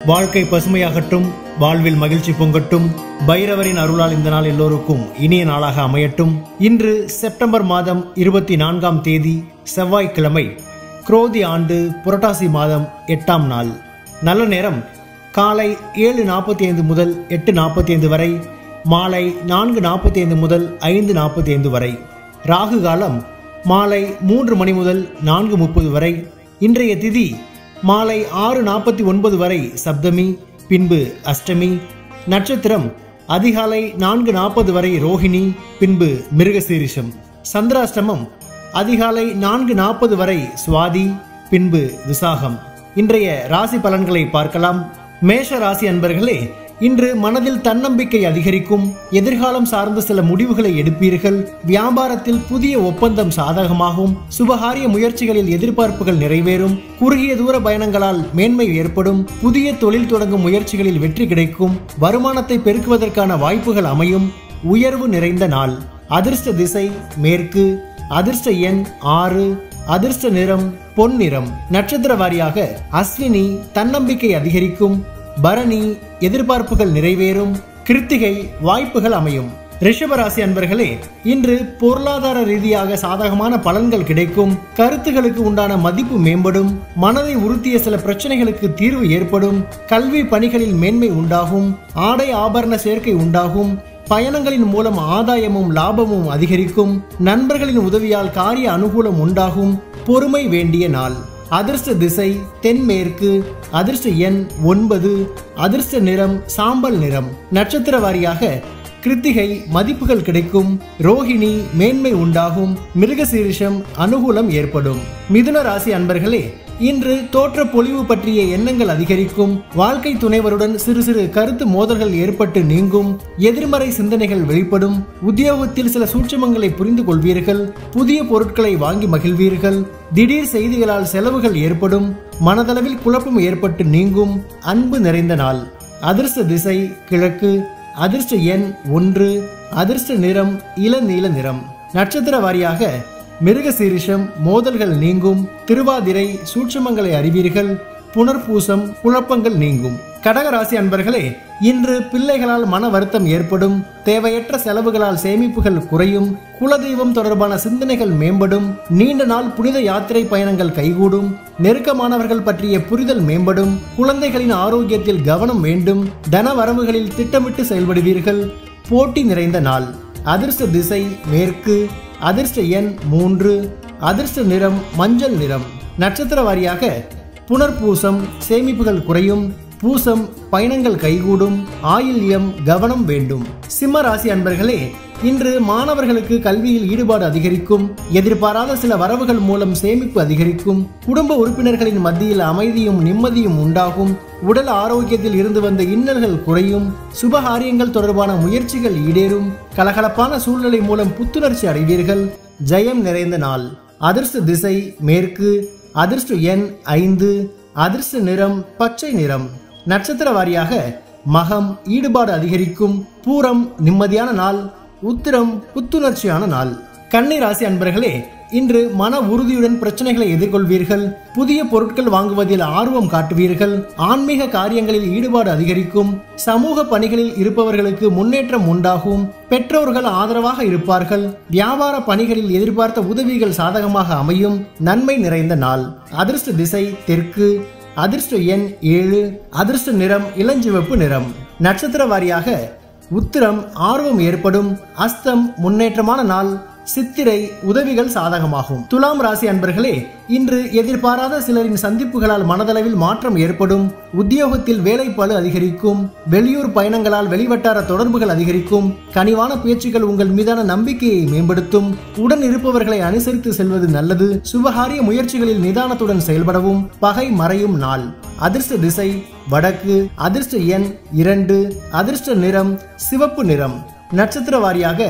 வாழ்க்கை பசுமையாகட்டும் வாழ்வில் மகிழ்ச்சி பொங்கட்டும் பைரவரின் அருளால் இந்த நாள் எல்லோருக்கும் இனிய நாளாக அமையட்டும் இன்று செப்டம்பர் மாதம் இருபத்தி நான்காம் தேதி செவ்வாய்க்கிழமை குரோதி ஆண்டு புரட்டாசி மாதம் எட்டாம் நாள் நல்ல நேரம் காலை ஏழு நாற்பத்தி ஐந்து முதல் எட்டு நாற்பத்தி ஐந்து வரை மாலை நான்கு நாற்பத்தி ஐந்து முதல் ஐந்து நாற்பத்தி ஐந்து வரை ராகு காலம் மாலை மூன்று மணி முதல் நான்கு முப்பது வரை இன்றைய திதி மாலை ஆறு நாற்பத்தி ஒன்பது வரை சப்தமி பின்பு அஷ்டமி நட்சத்திரம் அதிகாலை நான்கு நாற்பது வரை ரோஹிணி பின்பு மிருகசீரிஷம் சந்திராஷ்டமம் அதிகாலை நான்கு நாற்பது வரை சுவாதி பின்பு விசாகம் இன்றைய ராசி பலன்களை பார்க்கலாம் மேஷ ராசி அன்பர்களே இன்று மனதில் தன்னம்பிக்கை அதிகரிக்கும் எதிர்காலம் சார்ந்த சில முடிவுகளை எடுப்பீர்கள் வியாபாரத்தில் புதிய ஒப்பந்தம் சாதகமாகும் சுபகாரிய முயற்சிகளில் எதிர்பார்ப்புகள் நிறைவேறும் குறுகிய தூர பயணங்களால் மேன்மை ஏற்படும் புதிய தொழில் தொடங்கும் முயற்சிகளில் வெற்றி கிடைக்கும் வருமானத்தை பெருக்குவதற்கான வாய்ப்புகள் அமையும் உயர்வு நிறைந்த நாள் அதிர்ஷ்ட திசை மேற்கு அதிர்ஷ்ட எண் ஆறு அதிர்ஷ்ட நிறம் பொன் நிறம் நட்சத்திர வாரியாக அஸ்வினி தன்னம்பிக்கை அதிகரிக்கும் பரணி எதிர்பார்ப்புகள் நிறைவேறும் கிருத்திகை வாய்ப்புகள் அமையும் ரிஷபராசி அன்பர்களே இன்று பொருளாதார ரீதியாக சாதகமான பலன்கள் கிடைக்கும் கருத்துகளுக்கு உண்டான மதிப்பு மேம்படும் மனதை உறுத்திய சில பிரச்சனைகளுக்கு தீர்வு ஏற்படும் கல்வி பணிகளில் மேன்மை உண்டாகும் ஆடை ஆபரண சேர்க்கை உண்டாகும் பயணங்களின் மூலம் ஆதாயமும் லாபமும் அதிகரிக்கும் நண்பர்களின் உதவியால் காரிய அனுகூலம் உண்டாகும் பொறுமை வேண்டிய நாள் அதிர்ஷ்ட திசை தென்மேற்கு அதிர்ஷ்ட எண் ஒன்பது அதிர்ஷ்ட நிறம் சாம்பல் நிறம் நட்சத்திர வாரியாக கிருத்திகை மதிப்புகள் கிடைக்கும் ரோஹிணி மேன்மை உண்டாகும் மிருகசீரிஷம் அனுகூலம் ஏற்படும் மிதுன ராசி அன்பர்களே இன்று தோற்ற பொலிவு பற்றிய எண்ணங்கள் அதிகரிக்கும் வாழ்க்கை துணைவருடன் சிறு சிறு கருத்து மோதல்கள் ஏற்பட்டு நீங்கும் எதிர்மறை சிந்தனைகள் வெளிப்படும் உத்தியோகத்தில் சில சூட்சமங்களை புரிந்து கொள்வீர்கள் புதிய பொருட்களை வாங்கி மகிழ்வீர்கள் திடீர் செய்திகளால் செலவுகள் ஏற்படும் மனதளவில் குழப்பம் ஏற்பட்டு நீங்கும் அன்பு நிறைந்த நாள் அதிர்ஷ்ட திசை கிழக்கு அதிர்ஷ்ட எண் ஒன்று அதிர்ஷ்ட நிறம் இளநீல நிறம் நட்சத்திர வாரியாக மிருகசீரிஷம் மோதல்கள் நீங்கும் திருவாதிரை சூட்சமங்களை அறிவீர்கள் புனர்பூசம் குழப்பங்கள் நீங்கும் கடகராசி அன்பர்களே இன்று பிள்ளைகளால் மன வருத்தம் ஏற்படும் தேவையற்ற செலவுகளால் சேமிப்புகள் குறையும் குலதெய்வம் தொடர்பான சிந்தனைகள் மேம்படும் நீண்ட நாள் புனித யாத்திரை பயணங்கள் கைகூடும் நெருக்கமானவர்கள் பற்றிய புரிதல் மேம்படும் குழந்தைகளின் ஆரோக்கியத்தில் கவனம் வேண்டும் தன வரவுகளில் திட்டமிட்டு செயல்படுவீர்கள் போட்டி நிறைந்த நாள் அதிர்ஷ்ட திசை மேற்கு அதிர்ஷ்ட எண் மூன்று அதிர்ஷ்ட நிறம் மஞ்சள் நிறம் நட்சத்திர வாரியாக புனர்பூசம் சேமிப்புகள் குறையும் பூசம் பயணங்கள் கைகூடும் ஆயில்யம் கவனம் வேண்டும் சிம்ம ராசி அன்பர்களே இன்று மாணவர்களுக்கு கல்வியில் ஈடுபாடு அதிகரிக்கும் எதிர்பாராத சில வரவுகள் மூலம் சேமிப்பு அதிகரிக்கும் குடும்ப உறுப்பினர்களின் மத்தியில் அமைதியும் நிம்மதியும் உண்டாகும் உடல் ஆரோக்கியத்தில் இருந்து வந்த இன்னல்கள் குறையும் சுபகாரியங்கள் தொடர்பான முயற்சிகள் ஈடேறும் கலகலப்பான சூழ்நிலை மூலம் புத்துணர்ச்சி அடைவீர்கள் ஜெயம் நிறைந்த நாள் அதிர்ஷ்ட திசை மேற்கு அதிர்ஷ்ட எண் ஐந்து அதிர்ஷ்ட நிறம் பச்சை நிறம் நட்சத்திர வாரியாக மகம் ஈடுபாடு அதிகரிக்கும் பூரம் நிம்மதியான நாள் உத்திரம் புத்துணர்ச்சியான நாள் கன்னி ராசி அன்பர்களே இன்று மன உறுதியுடன் பிரச்சனைகளை எதிர்கொள்வீர்கள் புதிய பொருட்கள் வாங்குவதில் ஆர்வம் காட்டுவீர்கள் ஆன்மீக காரியங்களில் ஈடுபாடு அதிகரிக்கும் சமூக பணிகளில் இருப்பவர்களுக்கு முன்னேற்றம் உண்டாகும் பெற்றோர்கள் ஆதரவாக இருப்பார்கள் வியாபார பணிகளில் எதிர்பார்த்த உதவிகள் சாதகமாக அமையும் நன்மை நிறைந்த நாள் அதிர்ஷ்ட திசை தெற்கு அதிர்ஷ்ட எண் ஏழு அதிர்ஷ்ட நிறம் இளஞ்சிவப்பு நிறம் நட்சத்திர வாரியாக உத்திரம் ஆர்வம் ஏற்படும் அஸ்தம் முன்னேற்றமான நாள் சித்திரை உதவிகள் சாதகமாகும் துலாம் ராசி அன்பர்களே இன்று எதிர்பாராத சிலரின் சந்திப்புகளால் மனதளவில் மாற்றம் ஏற்படும் உத்தியோகத்தில் வேலைப்பாடு அதிகரிக்கும் வெளியூர் பயணங்களால் வெளிவட்டார தொடர்புகள் அதிகரிக்கும் கனிவான பேச்சுகள் உங்கள் மீதான நம்பிக்கையை மேம்படுத்தும் உடன் இருப்பவர்களை அனுசரித்து செல்வது நல்லது சுபகாரிய முயற்சிகளில் நிதானத்துடன் செயல்படவும் பகை மறையும் நாள் அதிர்ஷ்ட திசை வடக்கு அதிர்ஷ்ட எண் இரண்டு அதிர்ஷ்ட நிறம் சிவப்பு நிறம் நட்சத்திர வாரியாக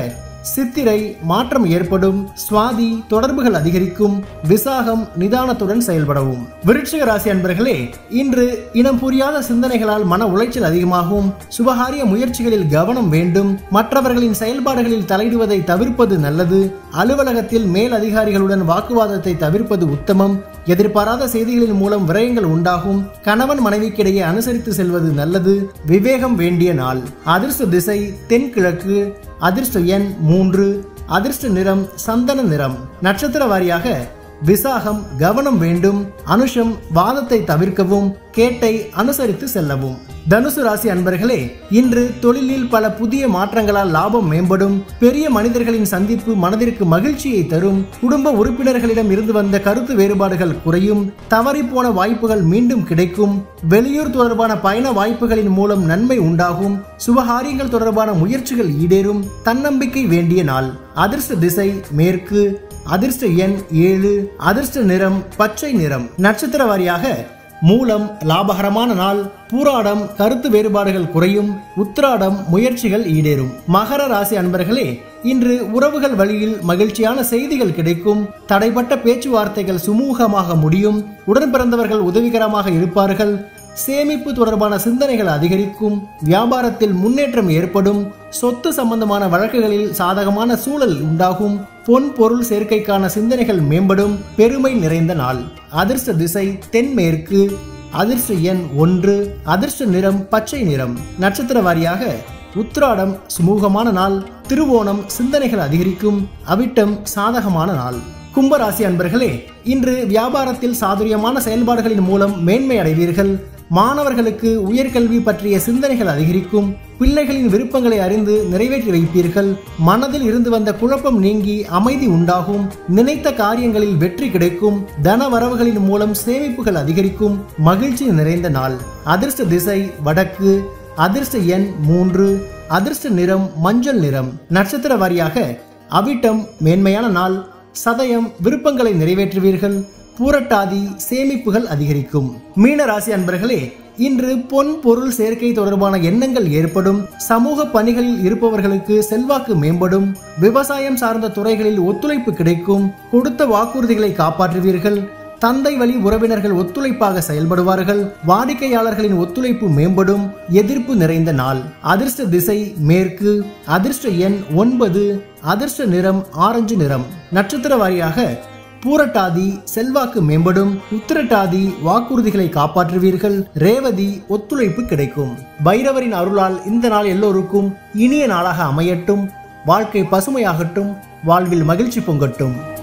சித்திரை மாற்றம் ஏற்படும் சுவாதி தொடர்புகள் அதிகரிக்கும் விசாகம் நிதானத்துடன் செயல்படவும் விருட்சிக ராசி அன்பர்களே இன்று இனம் புரியாத சிந்தனைகளால் மன உளைச்சல் அதிகமாகும் சுபகாரிய முயற்சிகளில் கவனம் வேண்டும் மற்றவர்களின் செயல்பாடுகளில் தலையிடுவதை தவிர்ப்பது நல்லது அலுவலகத்தில் மேல் அதிகாரிகளுடன் வாக்குவாதத்தை தவிர்ப்பது உத்தமம் எதிர்பாராத செய்திகளின் மூலம் விரயங்கள் உண்டாகும் கணவன் மனைவிக்கிடையே அனுசரித்து செல்வது நல்லது விவேகம் வேண்டிய நாள் அதிர்ஷ்ட திசை தென்கிழக்கு அதிர்ஷ்ட எண் மூன்று அதிர்ஷ்ட நிறம் சந்தன நிறம் நட்சத்திர வாரியாக விசாகம் கவனம் வேண்டும் அனுஷம் வாதத்தை தவிர்க்கவும் கேட்டை அனுசரித்து செல்லவும் தனுசு ராசி அன்பர்களே இன்று தொழிலில் பல புதிய மாற்றங்களால் லாபம் மேம்படும் பெரிய மனிதர்களின் சந்திப்பு மனதிற்கு மகிழ்ச்சியை தரும் குடும்ப உறுப்பினர்களிடம் இருந்து வந்த கருத்து வேறுபாடுகள் குறையும் தவறிப்போன வாய்ப்புகள் மீண்டும் கிடைக்கும் வெளியூர் தொடர்பான பயண வாய்ப்புகளின் மூலம் நன்மை உண்டாகும் சுபகாரியங்கள் தொடர்பான முயற்சிகள் ஈடேறும் தன்னம்பிக்கை வேண்டிய நாள் அதிர்ஷ்ட திசை மேற்கு அதிர்ஷ்ட எண் ஏழு அதிர்ஷ்ட நிறம் பச்சை நிறம் நட்சத்திர வாரியாக மூலம் லாபகரமான நாள் பூராடம் கருத்து வேறுபாடுகள் குறையும் உத்திராடம் முயற்சிகள் ஈடேறும் மகர ராசி அன்பர்களே இன்று உறவுகள் வழியில் மகிழ்ச்சியான செய்திகள் கிடைக்கும் தடைப்பட்ட பேச்சுவார்த்தைகள் சுமூகமாக முடியும் உடன் பிறந்தவர்கள் உதவிகரமாக இருப்பார்கள் சேமிப்பு தொடர்பான சிந்தனைகள் அதிகரிக்கும் வியாபாரத்தில் முன்னேற்றம் ஏற்படும் சொத்து சம்பந்தமான வழக்குகளில் சாதகமான சூழல் உண்டாகும் பொன் பொருள் சேர்க்கைக்கான சிந்தனைகள் மேம்படும் பெருமை நிறைந்த நாள் அதிர்ஷ்ட திசை தென்மேற்கு அதிர்ஷ்ட எண் ஒன்று அதிர்ஷ்ட நிறம் பச்சை நிறம் நட்சத்திர வாரியாக உத்திராடம் சுமூகமான நாள் திருவோணம் சிந்தனைகள் அதிகரிக்கும் அவிட்டம் சாதகமான நாள் கும்பராசி அன்பர்களே இன்று வியாபாரத்தில் சாதுரியமான செயல்பாடுகளின் மூலம் மேன்மை அடைவீர்கள் மாணவர்களுக்கு உயர்கல்வி பற்றிய சிந்தனைகள் அதிகரிக்கும் பிள்ளைகளின் விருப்பங்களை அறிந்து நிறைவேற்றி வைப்பீர்கள் மனதில் இருந்து வந்த குழப்பம் நீங்கி அமைதி உண்டாகும் நினைத்த காரியங்களில் வெற்றி கிடைக்கும் தன வரவுகளின் மூலம் சேமிப்புகள் அதிகரிக்கும் மகிழ்ச்சி நிறைந்த நாள் அதிர்ஷ்ட திசை வடக்கு அதிர்ஷ்ட எண் மூன்று அதிர்ஷ்ட நிறம் மஞ்சள் நிறம் நட்சத்திர வாரியாக அவிட்டம் மேன்மையான நாள் சதயம் விருப்பங்களை நிறைவேற்றுவீர்கள் பூரட்டாதி சேமிப்புகள் அதிகரிக்கும் மீன ராசி அன்பர்களே இன்று பொன் பொருள் சேர்க்கை தொடர்பான எண்ணங்கள் ஏற்படும் சமூக பணிகளில் இருப்பவர்களுக்கு செல்வாக்கு மேம்படும் விவசாயம் சார்ந்த துறைகளில் ஒத்துழைப்பு கிடைக்கும் கொடுத்த வாக்குறுதிகளை காப்பாற்றுவீர்கள் தந்தை வழி உறவினர்கள் ஒத்துழைப்பாக செயல்படுவார்கள் வாடிக்கையாளர்களின் ஒத்துழைப்பு மேம்படும் எதிர்ப்பு நிறைந்த நாள் அதிர்ஷ்ட திசை மேற்கு அதிர்ஷ்ட எண் ஒன்பது அதிர்ஷ்ட நிறம் ஆரஞ்சு நிறம் நட்சத்திர வாரியாக பூரட்டாதி செல்வாக்கு மேம்படும் உத்திரட்டாதி வாக்குறுதிகளை காப்பாற்றுவீர்கள் ரேவதி ஒத்துழைப்பு கிடைக்கும் பைரவரின் அருளால் இந்த நாள் எல்லோருக்கும் இனிய நாளாக அமையட்டும் வாழ்க்கை பசுமையாகட்டும் வாழ்வில் மகிழ்ச்சி பொங்கட்டும்